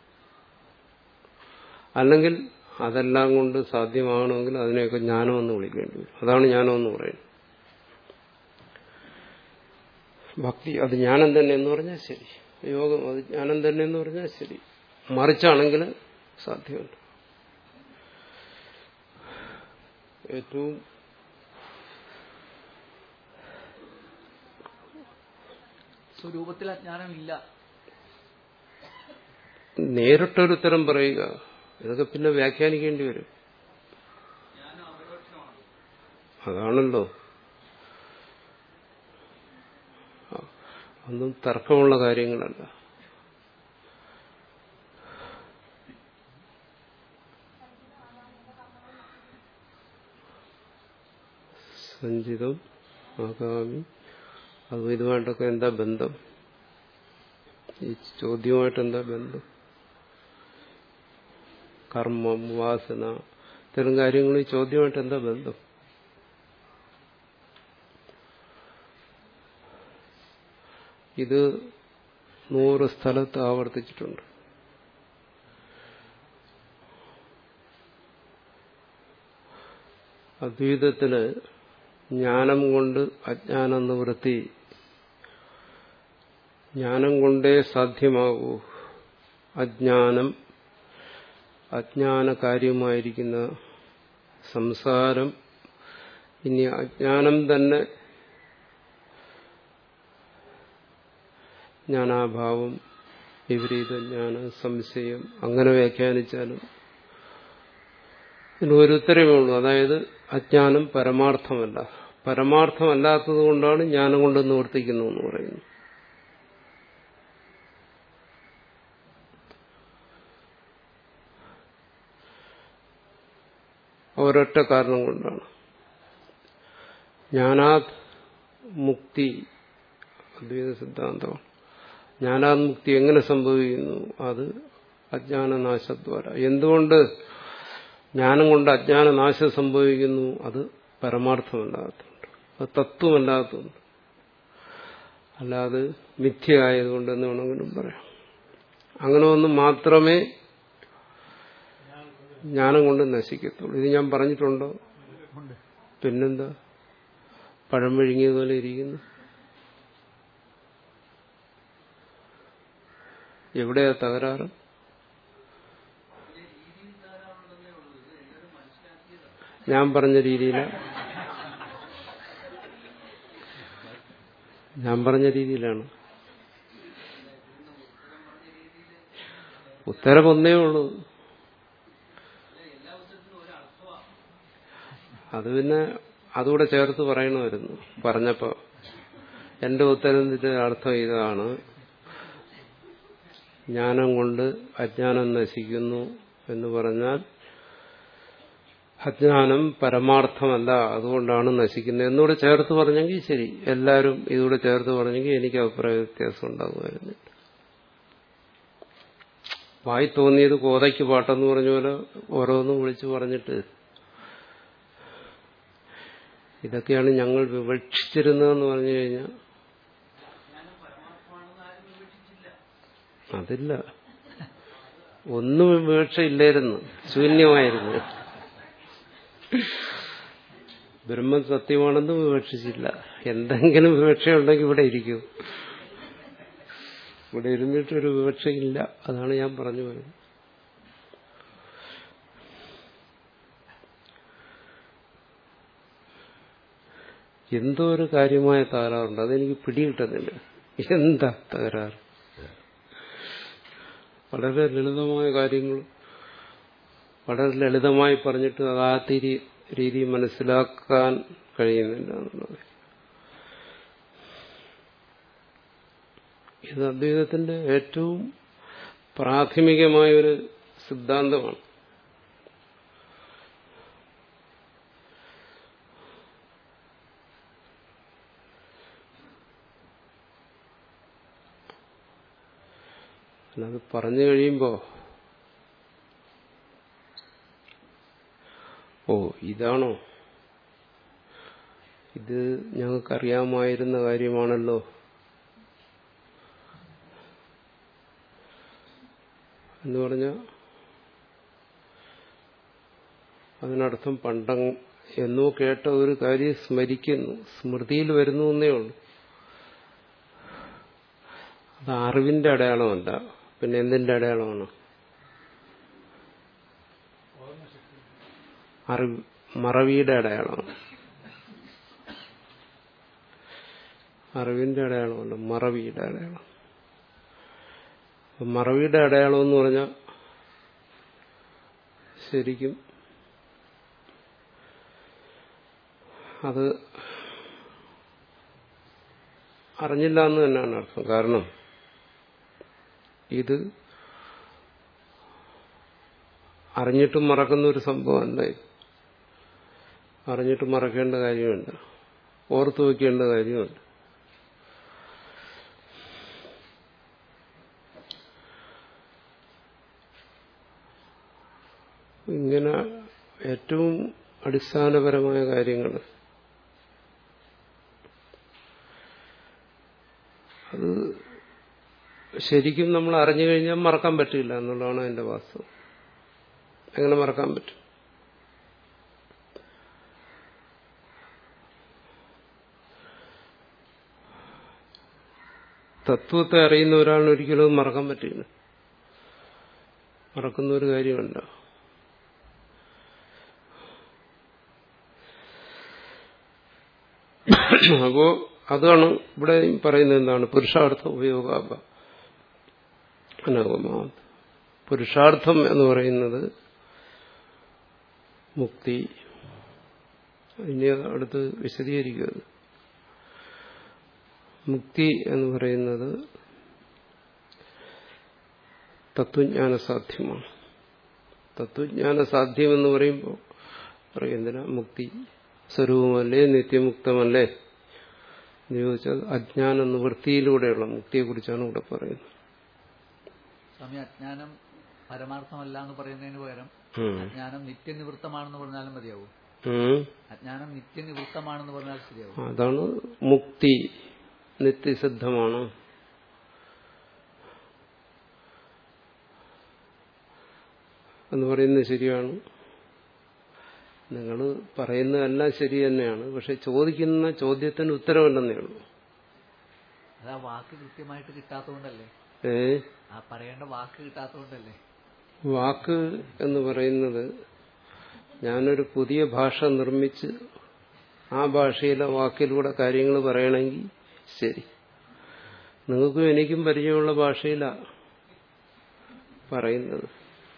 അല്ലെങ്കിൽ അതെല്ലാം കൊണ്ട് സാധ്യമാകണമെങ്കിൽ അതിനെയൊക്കെ ജ്ഞാനമെന്ന് വിളിക്കേണ്ടി വരും അതാണ് ജ്ഞാനമെന്ന് പറയുന്നത് ഭക്തി അത് ജ്ഞാനം തന്നെ എന്ന് പറഞ്ഞാൽ ശരി യോഗം അത് ജ്ഞാനം തന്നെ എന്ന് പറഞ്ഞാൽ ശരി മറിച്ചാണെങ്കിൽ സാധ്യമല്ല ഏറ്റവും സ്വരൂപത്തിൽ അജ്ഞാനമില്ല നേരിട്ടൊരുത്തരം പറയുക ഇതൊക്കെ പിന്നെ വ്യാഖ്യാനിക്കേണ്ടി വരും അതാണല്ലോ ഒന്നും തർക്കമുള്ള കാര്യങ്ങളല്ല സഞ്ചിതം ആകാമി അതും ഇതുമായിട്ടൊക്കെ എന്താ ബന്ധം ഈ ചോദ്യമായിട്ട് എന്താ ബന്ധം കർമ്മം വാസന ഇത്തരം കാര്യങ്ങൾ ഈ ചോദ്യമായിട്ട് എന്താ ബന്ധം ഇത് നൂറ് സ്ഥലത്ത് ആവർത്തിച്ചിട്ടുണ്ട് അദ്വൈതത്തില് ജ്ഞാനം കൊണ്ട് അജ്ഞാന നിവൃത്തി ജ്ഞാനം കൊണ്ടേ സാധ്യമാകൂ അജ്ഞാനം അജ്ഞാന കാര്യമായിരിക്കുന്ന സംസാരം ഇനി അജ്ഞാനം തന്നെ ജ്ഞാനാഭാവം വിപരീത ജ്ഞാനം സംശയം അങ്ങനെ വ്യാഖ്യാനിച്ചാലും ഇതിന് ഒരു ഉത്തരവേ ഉള്ളൂ അതായത് അജ്ഞാനം പരമാർത്ഥമല്ല പരമാർത്ഥമല്ലാത്തത് കൊണ്ടാണ് ജ്ഞാനം കൊണ്ട് നിവർത്തിക്കുന്നു എന്ന് പറയുന്നു ഒരൊറ്റ കാരണം കൊണ്ടാണ് ജ്ഞാനാത് മുക്തി അദ്വൈത സിദ്ധാന്തമാണ് ജ്ഞാനാത് മുക്തി എങ്ങനെ സംഭവിക്കുന്നു അത് അജ്ഞാനനാശദ്വാര എന്തുകൊണ്ട് ജ്ഞാനം കൊണ്ട് അജ്ഞാനനാശം സംഭവിക്കുന്നു അത് പരമാർത്ഥമല്ലാത്തതുകൊണ്ട് അത് തത്വമല്ലാത്തതുകൊണ്ട് അല്ലാതെ മിഥ്യയായതുകൊണ്ട് എന്ന് വേണമെങ്കിലും പറയാം അങ്ങനെ ഒന്ന് മാത്രമേ ജ്ഞാനം കൊണ്ട് നശിക്കത്തുള്ളൂ ഇത് ഞാൻ പറഞ്ഞിട്ടുണ്ടോ ഉണ്ട് പിന്നെന്താ പഴം വിഴുങ്ങിയതുപോലെ ഇരിക്കുന്നു എവിടെയാ തകരാറ് ഞാൻ പറഞ്ഞ രീതിയില ഞാൻ പറഞ്ഞ രീതിയിലാണ് ഉത്തരം ഒന്നേ ഉള്ളൂ അത് പിന്നെ അതുകൂടെ ചേർത്ത് പറയണമായിരുന്നു പറഞ്ഞപ്പോ എന്റെ ഉത്തരത്തിന്റെ അർത്ഥം ഇതാണ് ജ്ഞാനം കൊണ്ട് അജ്ഞാനം നശിക്കുന്നു എന്ന് പറഞ്ഞാൽ അജ്ഞാനം പരമാർത്ഥമല്ല അതുകൊണ്ടാണ് നശിക്കുന്നത് എന്നൂടെ ചേർത്ത് പറഞ്ഞെങ്കിൽ ശരി എല്ലാവരും ഇതുകൂടെ ചേർത്ത് പറഞ്ഞെങ്കിൽ എനിക്ക് അഭിപ്രായ വ്യത്യാസം ഉണ്ടാകുമായിരുന്നു വായി തോന്നിയത് കോതയ്ക്ക് പാട്ടെന്ന് പറഞ്ഞ പോലെ ഓരോന്നും വിളിച്ചു പറഞ്ഞിട്ട് ഇതൊക്കെയാണ് ഞങ്ങൾ വിവക്ഷിച്ചിരുന്നതെന്ന് പറഞ്ഞു കഴിഞ്ഞാൽ അതില്ല ഒന്നും വിവക്ഷയില്ലായിരുന്നു ശൂന്യമായിരുന്നു ബ്രഹ്മം സത്യമാണെന്ന് വിവക്ഷിച്ചില്ല എന്തെങ്കിലും വിവക്ഷയുണ്ടെങ്കിൽ ഇവിടെ ഇരിക്കും ഇവിടെ ഇരുന്നിട്ടൊരു വിവക്ഷയില്ല അതാണ് ഞാൻ പറഞ്ഞു പോയത് എന്തോ ഒരു കാര്യമായ തകരാറുണ്ട് അതെനിക്ക് പിടികിട്ടുന്നില്ല എന്താ തകരാറ് വളരെ ലളിതമായ കാര്യങ്ങൾ വളരെ ലളിതമായി പറഞ്ഞിട്ട് അത് ആ തിരി രീതി മനസ്സിലാക്കാൻ കഴിയുന്നില്ല എന്നുള്ളത് ഇത് അദ്വൈതത്തിന്റെ ഏറ്റവും പ്രാഥമികമായ ഒരു സിദ്ധാന്തമാണ് അത് പറഞ്ഞു കഴിയുമ്പോ ഓ ഇതാണോ ഇത് ഞങ്ങൾക്കറിയാമായിരുന്ന കാര്യമാണല്ലോ എന്ന് പറഞ്ഞ അതിനർത്ഥം പണ്ട എന്നോ കേട്ട ഒരു കാര്യം സ്മരിക്കുന്നു സ്മൃതിയിൽ വരുന്നു എന്നേ ഉള്ളൂ അത് അറിവിന്റെ അടയാളമല്ല പിന്നെ എന്തിന്റെ അടയാളമാണ് അറിവ് മറവിയുടെ അടയാളമാണ് അറിവിന്റെ അടയാളമല്ല മറവിയുടെ അടയാളം മറവിയുടെ അടയാളം എന്ന് പറഞ്ഞാൽ ശരിക്കും അത് അറിഞ്ഞില്ല എന്ന് തന്നെയാണ് അർത്ഥം കാരണം ഇത് അറിഞ്ഞിട്ടും മറക്കുന്ന ഒരു സംഭവമല്ല ഇത് അറിഞ്ഞിട്ട് മറക്കേണ്ട കാര്യമുണ്ട് ഓർത്തു വയ്ക്കേണ്ട കാര്യമുണ്ട് ഇങ്ങനെ ഏറ്റവും അടിസ്ഥാനപരമായ കാര്യങ്ങൾ അത് ശരിക്കും നമ്മൾ അറിഞ്ഞു കഴിഞ്ഞാൽ മറക്കാൻ പറ്റില്ല എന്നുള്ളതാണ് അതിന്റെ വാസ്തവം എങ്ങനെ മറക്കാൻ പറ്റും തത്വത്തെ അറിയുന്ന ഒരാളിന് ഒരിക്കലും മറക്കാൻ പറ്റില്ല മറക്കുന്ന ഒരു കാര്യമല്ല അപ്പോ അതാണ് ഇവിടെ പറയുന്നത് എന്താണ് പുരുഷാർത്ഥ ഉപയോഗാപ അനാഗമ പുരുഷാർത്ഥം എന്ന് പറയുന്നത് മുക്തി ഇനി അടുത്ത് വിശദീകരിക്കുന്നത് മുക്തി എന്ന് പറയുന്നത് തത്വജ്ഞാന സാധ്യമാണ് തത്വജ്ഞാന സാധ്യം എന്ന് പറയുമ്പോൾ പറയും എന്തിനാ മുക്തി സ്വരൂപമല്ലേ നിത്യമുക്തമല്ലേ എന്ന് ചോദിച്ചാൽ അജ്ഞാന നിവൃത്തിയിലൂടെയുള്ള മുക്തിയെക്കുറിച്ചാണ് ഇവിടെ പറയുന്നത് സ്വാമി അജ്ഞാനം പരമാർത്ഥമല്ല എന്ന് പറയുന്നതിന് പകരം ഉം. അജ്ഞാനം നിത്യനിവൃത്തമാണെന്ന് പറഞ്ഞാലും മതിയാവും ഉം. അജ്ഞാനം നിത്യനിവൃത്തമാണെന്ന് പറഞ്ഞാൽ ശരിയാവും അതാണ് മുക്തി നിത്യസിദ്ധമാണ് എന്ന് പറയുന്നത് ശരിയാണ് നിങ്ങൾ പറയുന്നതെല്ലാം ശരി തന്നെയാണ് പക്ഷെ ചോദിക്കുന്ന ചോദ്യത്തിന് ഉത്തരവല്ലെന്നേ ഉള്ളൂ അത് ആ വാക്ക് കൃത്യമായിട്ട് കിട്ടാത്തതുകൊണ്ടല്ലേ ഏ ആ പറയേണ്ട വാക്ക് കിട്ടാത്തതുകൊണ്ടല്ലേ വാക്ക് എന്ന് പറയുന്നത് ഞാനൊരു പുതിയ ഭാഷ നിർമ്മിച്ച് ആ ഭാഷയിലെ വാക്കിലൂടെ കാര്യങ്ങൾ പറയണമെങ്കിൽ ശരി നിങ്ങൾക്കും എനിക്കും പരിചയമുള്ള ഭാഷയിലാണ് പറയുന്നത്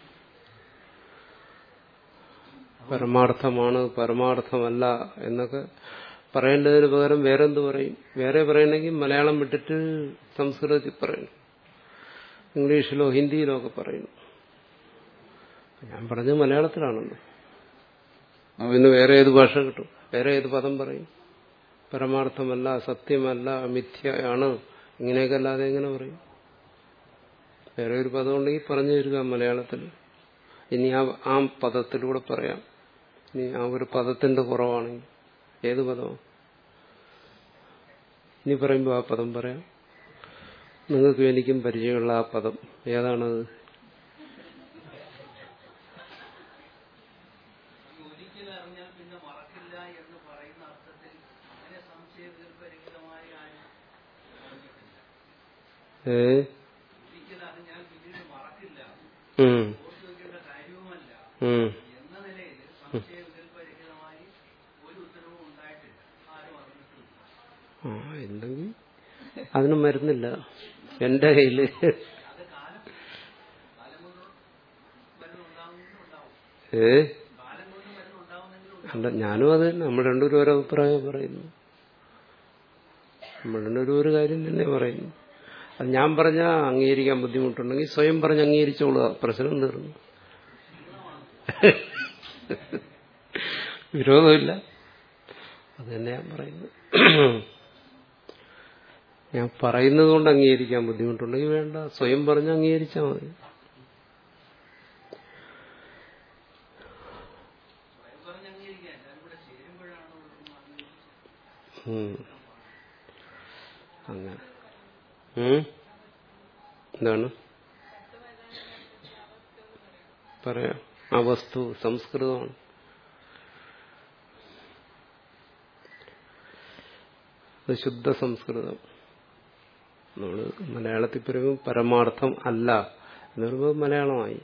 പരമാർത്ഥമാണ് പരമാർത്ഥമല്ല എന്നൊക്കെ പറയേണ്ടതിന് പകരം വേറെന്ത് പറയും വേറെ പറയണമെങ്കിൽ മലയാളം വിട്ടിട്ട് സംസ്കൃതത്തിൽ പറയണം ഇംഗ്ലീഷിലോ ഹിന്ദിയിലോ ഒക്കെ പറയുന്നു ഞാൻ പറഞ്ഞത് മലയാളത്തിലാണല്ലോ അപ്പൊ ഇന്ന് വേറെ ഏത് ഭാഷ കിട്ടും വേറെ ഏത് പദം പറയും പരമാർത്ഥമല്ല സത്യമല്ല മിഥ്യയാണ് ഇങ്ങനെയൊക്കെ അല്ലാതെ എങ്ങനെ പറയും വേറെ ഒരു പദം ഉണ്ടെങ്കിൽ പറഞ്ഞു തരിക മലയാളത്തിൽ ഇനി ആ ആ പദത്തിലൂടെ പറയാം ഇനി ആ ഒരു പദത്തിന്റെ കുറവാണെങ്കിൽ ഏത് പദമാണ് ഇനി പറയുമ്പോൾ ആ പദം പറയാം നിങ്ങൾക്കും എനിക്കും പരിചയമുള്ള ആ പദം ഏതാണത് ഏ ഉം. ഉം. ആ എന്തെങ്കിൽ അതിന് മരുന്നില്ല എന്റെ കയ്യില് ഏ അല്ല ഞാനും അത് തന്നെ നമ്മൾ രണ്ടുപേരും ഓരോ അഭിപ്രായം പറയുന്നു നമ്മൾ രണ്ടുപേരും ഒരു കാര്യം തന്നെ പറയുന്നു അത് ഞാൻ പറഞ്ഞാൽ അംഗീകരിക്കാൻ ബുദ്ധിമുട്ടുണ്ടെങ്കിൽ സ്വയം പറഞ്ഞ് അംഗീകരിച്ചോളുക പ്രശ്നം തീർന്നു വിരോധമില്ല അത് തന്നെ ഞാൻ പറയുന്നത് ഞാൻ പറയുന്നത് കൊണ്ട് അംഗീകരിക്കാൻ ബുദ്ധിമുട്ടുണ്ടെങ്കിൽ വേണ്ട സ്വയം പറഞ്ഞ് അംഗീകരിച്ചാൽ മതി ഉം. അങ്ങനെ ഉം? എന്താണ് പറയാം ആ വസ്തു സംസ്കൃതമാണ് അത് ശുദ്ധ സംസ്കൃതം നമ്മൾ മലയാളത്തിൽ പറയുമ്പോൾ പരമാർത്ഥം അല്ല എന്ന് പറയുമ്പോൾ മലയാളമായി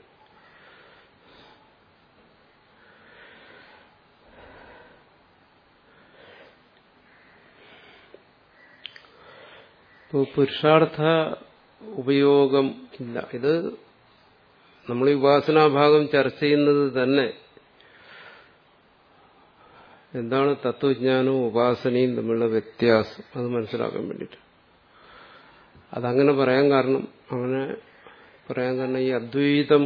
ഇപ്പോൾ പുരുഷാർത്ഥ ഉപയോഗം ഇല്ല ഇത് നമ്മൾ ഈ ഉപാസനാഭാഗം ചർച്ച ചെയ്യുന്നത് തന്നെ എന്താണ് തത്വജ്ഞാനവും ഉപാസനയും തമ്മിലുള്ള വ്യത്യാസം അത് മനസ്സിലാക്കാൻ വേണ്ടിയിട്ട് അതങ്ങനെ പറയാൻ കാരണം അങ്ങനെ പറയാൻ കാരണം ഈ അദ്വൈതം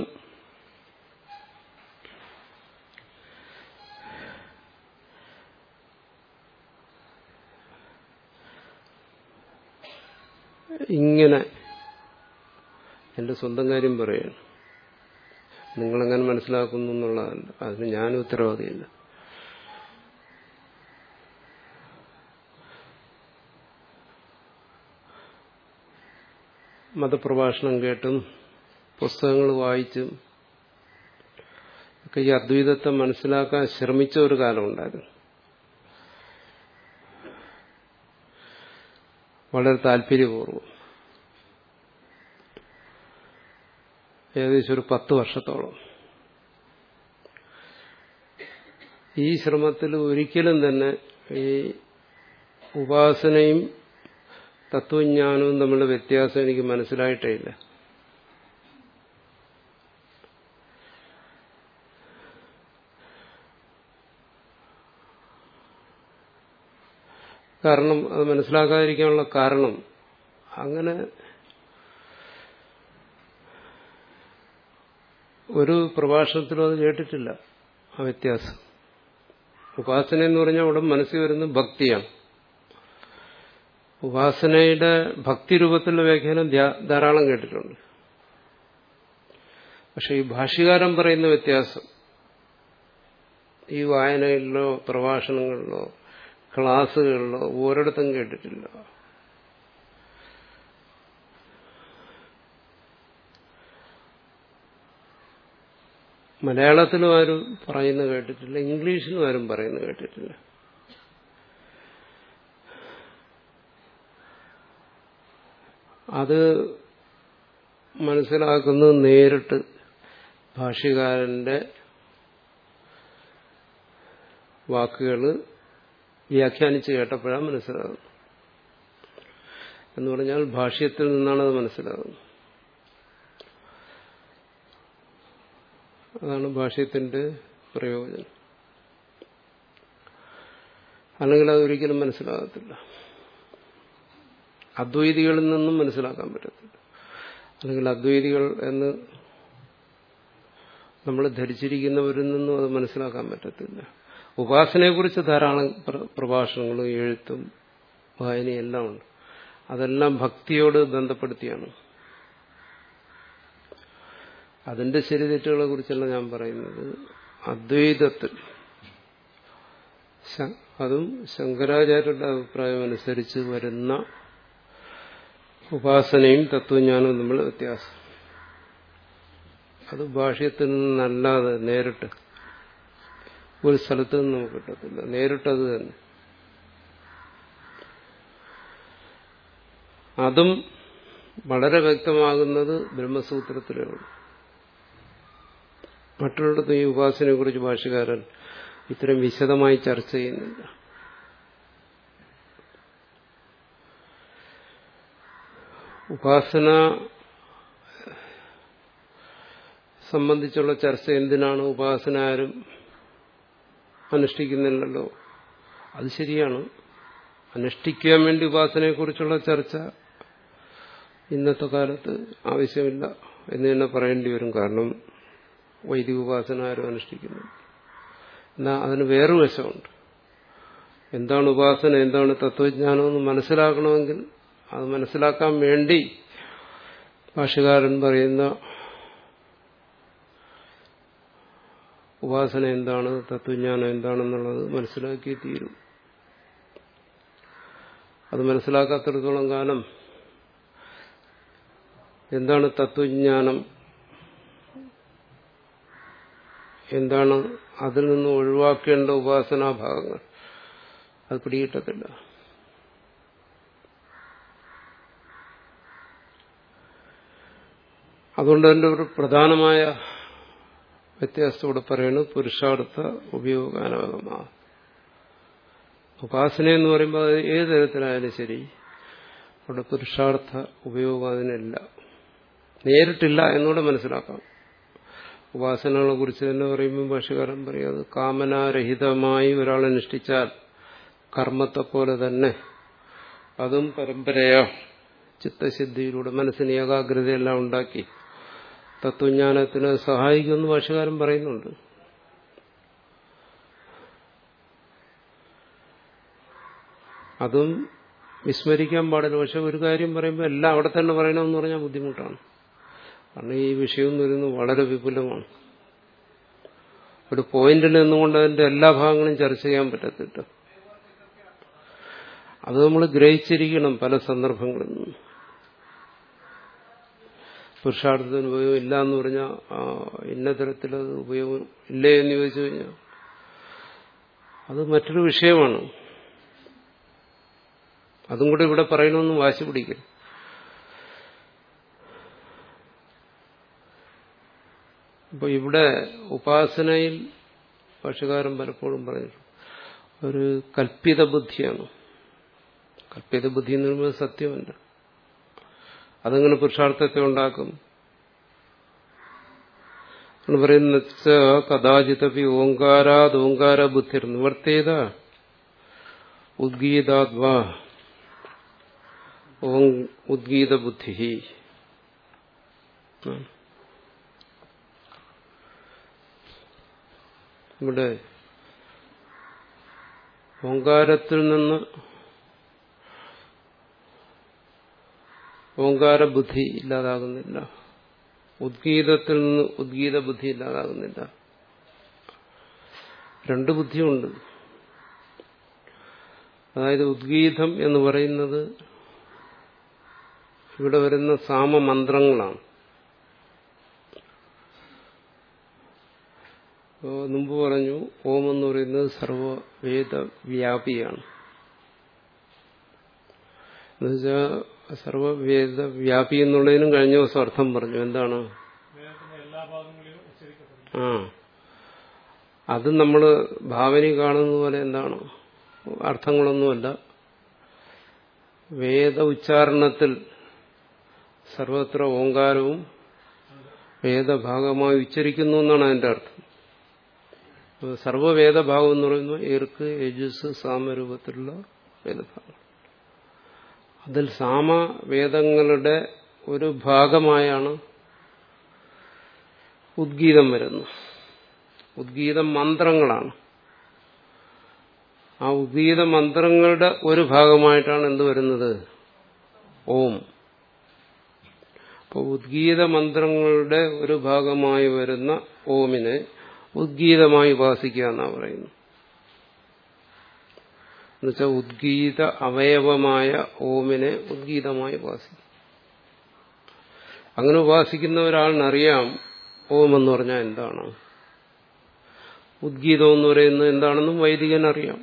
ഇങ്ങനെ എന്റെ സ്വന്തം കാര്യം പറയാണ് നിങ്ങളെങ്ങനെ മനസ്സിലാക്കുന്നു എന്നുള്ളതല്ല അതിന് ഞാനും ഉത്തരവാദിയില്ല മതപ്രഭാഷണം കേട്ടും പുസ്തകങ്ങൾ വായിച്ചും ഒക്കെ ഈ അദ്വൈതത്തെ മനസ്സിലാക്കാൻ ശ്രമിച്ച ഒരു കാലമുണ്ടായിരുന്നു വളരെ താല്പര്യപൂർവ്വം ഏകദേശം ഒരു പത്ത് വർഷത്തോളം ഈ ശ്രമത്തിൽ ഒരിക്കലും തന്നെ ഈ ഉപാസനയും തത്വജ്ഞാനവും തമ്മിലുള്ള വ്യത്യാസം എനിക്ക് മനസ്സിലായിട്ടേ ഇല്ല കാരണം അത് മനസ്സിലാക്കാതിരിക്കാനുള്ള കാരണം അങ്ങനെ ഒരു പ്രഭാഷണത്തിലും അത് കേട്ടിട്ടില്ല ആ വ്യത്യാസം ഉപാസന എന്ന് പറഞ്ഞാൽ അവിടെ മനസ്സിൽ വരുന്നത് ഭക്തിയാണ് ഉപാസനയുടെ ഭക്തി രൂപത്തിലുള്ള വ്യാഖ്യാനം ധാരാളം കേട്ടിട്ടുണ്ട് പക്ഷെ ഈ ഭാഷ്യകാരൻ പറയുന്ന വ്യത്യാസം ഈ വായനകളിലോ പ്രഭാഷണങ്ങളിലോ ക്ലാസ്സുകളിലോ ഒരിടത്തും കേട്ടിട്ടില്ല മലയാളത്തിലും ആരും പറയുന്നത് കേട്ടിട്ടില്ല ഇംഗ്ലീഷിലും ആരും പറയുന്നത് കേട്ടിട്ടില്ല അത് മനസ്സിലാക്കുന്നത് നേരിട്ട് ഭാഷ്യകാരന്റെ വാക്കുകൾ വ്യാഖ്യാനിച്ച് കേട്ടപ്പോഴാണ് മനസ്സിലാകുന്നത് എന്ന് പറഞ്ഞാൽ ഭാഷ്യത്തിൽ നിന്നാണ് അത് മനസ്സിലാകുന്നത് അതാണ് ഭാഷ്യത്തിന്റെ പ്രയോജനം അല്ലെങ്കിൽ അതൊരിക്കലും മനസ്സിലാകത്തില്ല അദ്വൈതികളിൽ നിന്നും മനസ്സിലാക്കാൻ പറ്റത്തില്ല അല്ലെങ്കിൽ അദ്വൈതികൾ എന്ന് നമ്മൾ ധരിച്ചിരിക്കുന്നവരിൽ നിന്നും അത് മനസ്സിലാക്കാൻ പറ്റത്തില്ല ഉപാസനയെക്കുറിച്ച് ധാരാളം പ്രഭാഷണങ്ങളും എഴുത്തും വായനയും എല്ലാം ഉണ്ട് അതെല്ലാം ഭക്തിയോട് ബന്ധപ്പെടുത്തിയാണ് അതിന്റെ ശരിതെറ്റുകളെ കുറിച്ചല്ല ഞാൻ പറയുന്നത് അദ്വൈതത്തിൽ അതും ശങ്കരാചാര്യരുടെ അഭിപ്രായം അനുസരിച്ച് വരുന്ന ഉപാസനയും തത്വജ്ഞാനവും തമ്മിൽ വ്യത്യാസം അത് ഭാഷ്യത്തിൽ നിന്നല്ലാതെ നേരിട്ട് ഒരു സ്ഥലത്ത് നിന്ന് നമുക്ക് കിട്ടത്തില്ല നേരിട്ടത് തന്നെ അതും വളരെ വ്യക്തമാകുന്നത് ബ്രഹ്മസൂത്രത്തിലേ ഉള്ളൂ മറ്റുള്ളിടത്ത് ഈ ഉപാസനയെ കുറിച്ച് ഭാഷകാരൻ ഇത്രയും വിശദമായി ചർച്ച ചെയ്യുന്നില്ല ഉപാസന സംബന്ധിച്ചുള്ള ചർച്ച എന്തിനാണ് ഉപാസന ആരും അനുഷ്ഠിക്കുന്നില്ലല്ലോ അത് ശരിയാണ് അനുഷ്ഠിക്കാൻ വേണ്ടി ഉപാസനയെക്കുറിച്ചുള്ള ചർച്ച ഇന്നത്തെ കാലത്ത് ആവശ്യമില്ല എന്ന് തന്നെ പറയേണ്ടി വരും കാരണം വൈദിക ഉപാസന ആരും അനുഷ്ഠിക്കുന്നു എന്നാൽ അതിന് വേറൊരു വശമുണ്ട് എന്താണ് ഉപാസന എന്താണ് തത്വജ്ഞാനം എന്ന് മനസ്സിലാക്കണമെങ്കിൽ അത് മനസ്സിലാക്കാൻ വേണ്ടി ഭാഷകാരൻ പറയുന്ന ഉപാസന എന്താണ് തത്വജ്ഞാനം എന്താണെന്നുള്ളത് മനസ്സിലാക്കി തീരും അത് മനസ്സിലാക്കാത്തിടത്തോളം കാലം എന്താണ് തത്വജ്ഞാനം എന്താണ് അതിൽ നിന്ന് ഒഴിവാക്കേണ്ട ഉപാസനാഭാഗങ്ങൾ അത് പിടികിട്ടത്തില്ല അതുകൊണ്ട് തന്നെ ഒരു പ്രധാനമായ വ്യത്യാസം ഇവിടെ പറയുന്നത് പുരുഷാർത്ഥ ഉപയോഗാനവകമാണ് ഉപാസന എന്ന് പറയുമ്പോൾ അത് ഏത് തരത്തിലായാലും ശരി അവിടെ പുരുഷാർത്ഥ ഉപയോഗം അതിനില്ല നേരിട്ടില്ല എന്നൂടെ മനസ്സിലാക്കാം ഉപാസനകളെ കുറിച്ച് തന്നെ പറയുമ്പോൾ ഭാഷകാരൻ പറയും അത് കാമനാരഹിതമായി ഒരാൾ അനുഷ്ഠിച്ചാൽ കർമ്മത്തെ പോലെ തന്നെ അതും പരമ്പരയോ ചിത്തശുദ്ധിയിലൂടെ മനസ്സിന് ഏകാഗ്രതയെല്ലാം ഉണ്ടാക്കി തത്വജ്ഞാനത്തിന് സഹായിക്കുമെന്ന് ഭാഷകാരൻ പറയുന്നുണ്ട് അതും വിസ്മരിക്കാൻ പാടില്ല പക്ഷെ ഒരു കാര്യം പറയുമ്പോൾ എല്ലാം അവിടെ തന്നെ പറയണമെന്ന് പറഞ്ഞാൽ ബുദ്ധിമുട്ടാണ് കാരണം ഈ വിഷയം എന്ന് പറയുന്നത് വളരെ വിപുലമാണ് ഒരു പോയിന്റിൽ നിന്നുകൊണ്ട് അതിന്റെ എല്ലാ ഭാഗങ്ങളും ചർച്ച ചെയ്യാൻ പറ്റത്തില്ല അത് നമ്മൾ ഗ്രഹിച്ചിരിക്കണം പല സന്ദർഭങ്ങളിൽ നിന്നും പുരുഷാർത്ഥത്തിന് ഉപയോഗം ഇല്ല എന്ന് പറഞ്ഞാൽ ഇന്ന തരത്തിലത് ഉപയോഗം ഇല്ലേ എന്ന് ചോദിച്ചു കഴിഞ്ഞാൽ അത് മറ്റൊരു വിഷയമാണ് അതും കൂടെ ഇവിടെ പറയണമെന്ന് വാശി പിടിക്കരുത് അപ്പോൾ ഇവിടെ ഉപാസനയിൽ ഭാഷകാരൻ പലപ്പോഴും പറഞ്ഞിട്ടുണ്ട് ഒരു കൽപ്പിത ബുദ്ധിയാണ് കൽപ്പിത ബുദ്ധി എന്ന് പറയുമ്പോൾ സത്യമല്ല അതങ്ങനെ പുരുഷാർത്ഥത്തെ ഉണ്ടാക്കും പറയുന്ന കഥാചിതപി ഓങ്കാരാത് ഓങ്കാര ബുദ്ധിർ നിവർത്തേത ഉദ്ഗീതാദ്വാ ഉദ്ഗീത ബുദ്ധി ഇവിടെ ഓങ്കാരത്തിൽ നിന്ന് ഓങ്കാര ബുദ്ധി ഇല്ലാതാകുന്നില്ല ഉദ്ഗീതത്തിൽ നിന്ന് ഉദ്ഗീത ബുദ്ധി ഇല്ലാതാകുന്നില്ല രണ്ട് ബുദ്ധിയുണ്ട് അതായത് ഉദ്ഗീതം എന്ന് പറയുന്നത് ഇവിടെ വരുന്ന സാമമന്ത്രങ്ങളാണ് മുമ്പ് പറഞ്ഞു ഓം എന്ന് പറയുന്നത് സർവവേദവ്യാപിയാണ് എന്നുവെച്ചാൽ സർവവേദവ്യാപി എന്നുള്ളതിനും കഴിഞ്ഞ ദിവസം അർത്ഥം പറഞ്ഞു എന്താണ് ആ അത് നമ്മൾ ഭാവന കാണുന്ന പോലെ എന്താണ് അർത്ഥങ്ങളൊന്നുമല്ല വേദ ഉച്ചാരണത്തിൽ സർവത്ര ഓങ്കാരവും വേദഭാഗമായി ഉച്ചരിക്കുന്നു എന്നാണ് അതിന്റെ അർത്ഥം സർവവേദഭാഗം എന്ന് പറയുമ്പോൾ ഏർക്ക് യജുസ് സാമരൂപത്തിലുള്ള വേദഭാഗം അതിൽ സാമവേദങ്ങളുടെ ഒരു ഭാഗമായാണ് ഉദ്ഗീതം വരുന്നത് ഉദ്ഗീതം മന്ത്രങ്ങളാണ് ആ ഉദ്ഗീത മന്ത്രങ്ങളുടെ ഒരു ഭാഗമായിട്ടാണ് എന്ത് വരുന്നത് ഓം അപ്പോൾ ഉദ്ഗീത മന്ത്രങ്ങളുടെ ഒരു ഭാഗമായി വരുന്ന ഓമിനെ ഉദ്ഗീതമായി ഉപാസിക്കുക എന്നാണ് പറയുന്നത് എന്നുവെച്ചാൽ ഉദ്ഗീത അവയവമായ ഓമിനെ ഉദ്ഗീതമായി ഉപാസിക്കും അങ്ങനെ ഉപാസിക്കുന്ന ഒരാളിനറിയാം ഓം എന്ന് പറഞ്ഞാൽ എന്താണ് ഉദ്ഗീതം എന്ന് പറയുന്നത് എന്താണെന്നും വൈദികനറിയാം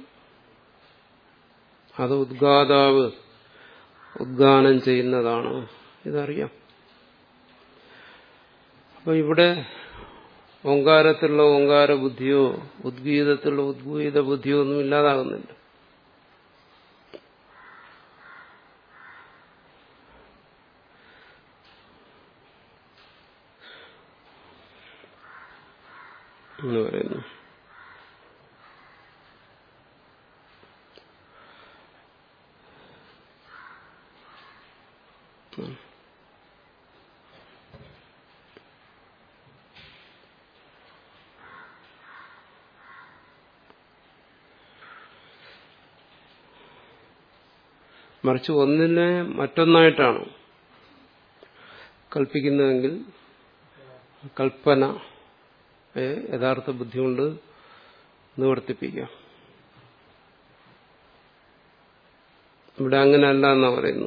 അത് ഉദ്ഗാതാവ് ഉദ്ഗാനം ചെയ്യുന്നതാണ് ഇതറിയാം അപ്പൊ ഇവിടെ ഓങ്കാരത്തിലുള്ള ഓങ്കാര ബുദ്ധിയോ ഉദ്ഗീതത്തിലുള്ള ഉദ്ഗീത ബുദ്ധിയോ ഒന്നും ഇല്ലാതാകുന്നില്ല എന്ന് പറയുന്നു മറിച്ച് ഒന്നിനെ മറ്റൊന്നായിട്ടാണ് കൽപ്പിക്കുന്നതെങ്കിൽ കൽപ്പന യഥാർത്ഥ ബുദ്ധി കൊണ്ട് നിവർത്തിപ്പിക്കാം ഇവിടെ അങ്ങനെയല്ല എന്നാ പറയുന്നു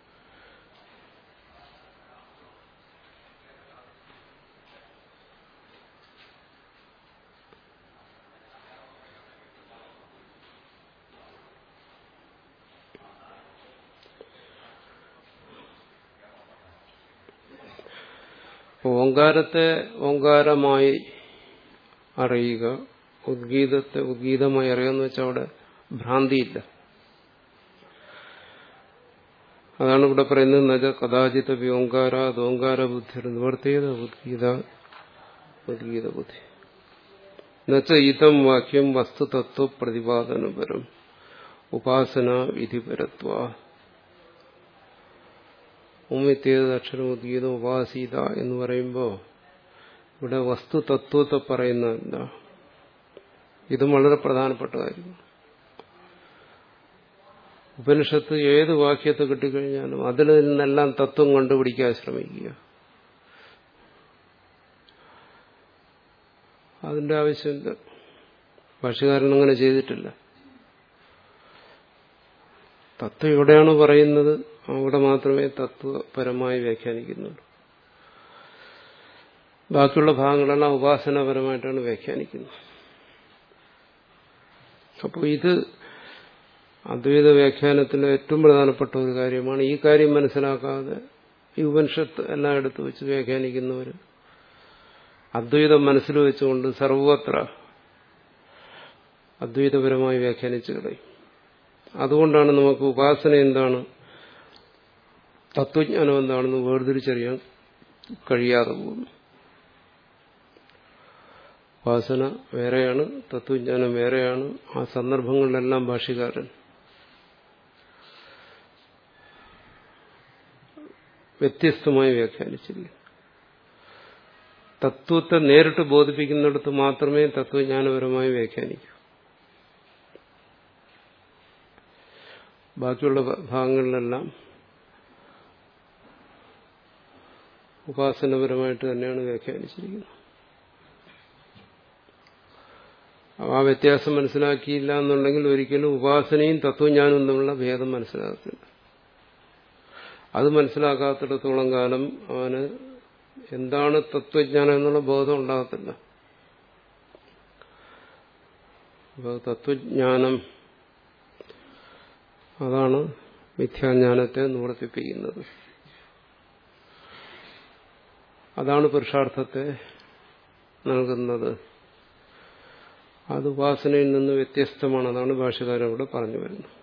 ഓങ്കാരത്തെ ഓങ്കാരമായി അറിയുക ഉദ്ഗീതത്തെ ഉദ്ഗീതമായി അറിയുക എന്ന് വെച്ചാൽ അവിടെ ഭ്രാന്തിയില്ല അതാണ് ഇവിടെ പറയുന്നത് നജ കഥാചിത വ്യോങ്കാര അതോങ്കാര ബുദ്ധി നിവർത്തിയത് ഉദ്ഗീത ഉദ്ഗീത ബുദ്ധി എന്നുവെച്ച ഇതം വാക്യം വസ്തുതത്വ പ്രതിപാദനപരം ഉപാസന വിധിപരത്വ ഉമ്മിത്തേത് അക്ഷരം ഉദ്ഗീതം ഉപാസീത എന്ന് പറയുമ്പോൾ ഇവിടെ വസ്തുതത്വത്തെ പറയുന്നതല്ല ഇതും വളരെ പ്രധാനപ്പെട്ട കാര്യമാണ് ഉപനിഷത്ത് ഏത് വാക്യത്തെ കിട്ടിക്കഴിഞ്ഞാലും അതിൽ നിന്നെല്ലാം തത്വം കണ്ടുപിടിക്കാൻ ശ്രമിക്കുക അതിന്റെ ആവശ്യമില്ല ഭാഷകാരൻ അങ്ങനെ ചെയ്തിട്ടില്ല തത്വം എവിടെയാണ് പറയുന്നത് അവിടെ മാത്രമേ തത്വപരമായി വ്യാഖ്യാനിക്കുന്നുള്ളൂ ബാക്കിയുള്ള ഭാഗങ്ങളെല്ലാം ഉപാസനാപരമായിട്ടാണ് വ്യാഖ്യാനിക്കുന്നത് അപ്പോൾ ഇത് അദ്വൈത വ്യാഖ്യാനത്തിലെ ഏറ്റവും പ്രധാനപ്പെട്ട ഒരു കാര്യമാണ് ഈ കാര്യം മനസ്സിലാക്കാതെ ഈ ഉപനിഷത്ത് എല്ലാം എടുത്തു വെച്ച് വ്യാഖ്യാനിക്കുന്നവർ അദ്വൈതം മനസ്സിൽ വെച്ചുകൊണ്ട് സർവത്ര അദ്വൈതപരമായി വ്യാഖ്യാനിച്ചു കളയും അതുകൊണ്ടാണ് നമുക്ക് ഉപാസന എന്താണ് തത്വജ്ഞാനം എന്താണെന്ന് വേർതിരിച്ചറിയാൻ കഴിയാതെ പോകുന്നു ഉപാസന വേറെയാണ് തത്വജ്ഞാനം വേറെയാണ് ആ സന്ദർഭങ്ങളിലെല്ലാം ഭാഷ്യകാരൻ വ്യത്യസ്തമായി വ്യാഖ്യാനിച്ചിരിക്കുന്നു തത്വത്തെ നേരിട്ട് ബോധിപ്പിക്കുന്നിടത്ത് മാത്രമേ തത്വജ്ഞാനപരമായി വ്യാഖ്യാനിക്കൂ ബാക്കിയുള്ള ഭാഗങ്ങളിലെല്ലാം ഉപാസനപരമായിട്ട് തന്നെയാണ് വ്യാഖ്യാനിച്ചിരിക്കുന്നത് ആ വ്യത്യാസം മനസ്സിലാക്കിയില്ല എന്നുണ്ടെങ്കിൽ ഒരിക്കലും ഉപാസനയും തത്വജ്ഞാനവും തമ്മിലുള്ള ഭേദം മനസ്സിലാകത്തില്ല അത് മനസ്സിലാക്കാത്തിടത്തോളം കാലം അവന് എന്താണ് തത്വജ്ഞാനം എന്നുള്ള ബോധം ഉണ്ടാകത്തില്ല അപ്പോൾ തത്വജ്ഞാനം അതാണ് മിഥ്യാജ്ഞാനത്തെ നിവർത്തിപ്പിക്കുന്നത് അതാണ് പുരുഷാർത്ഥത്തെ നൽകുന്നത് അത് ഉപാസനയിൽ നിന്ന് വ്യത്യസ്തമാണ് അതാണ് ഭാഷകാരൻ അവിടെ പറഞ്ഞു വരുന്നത്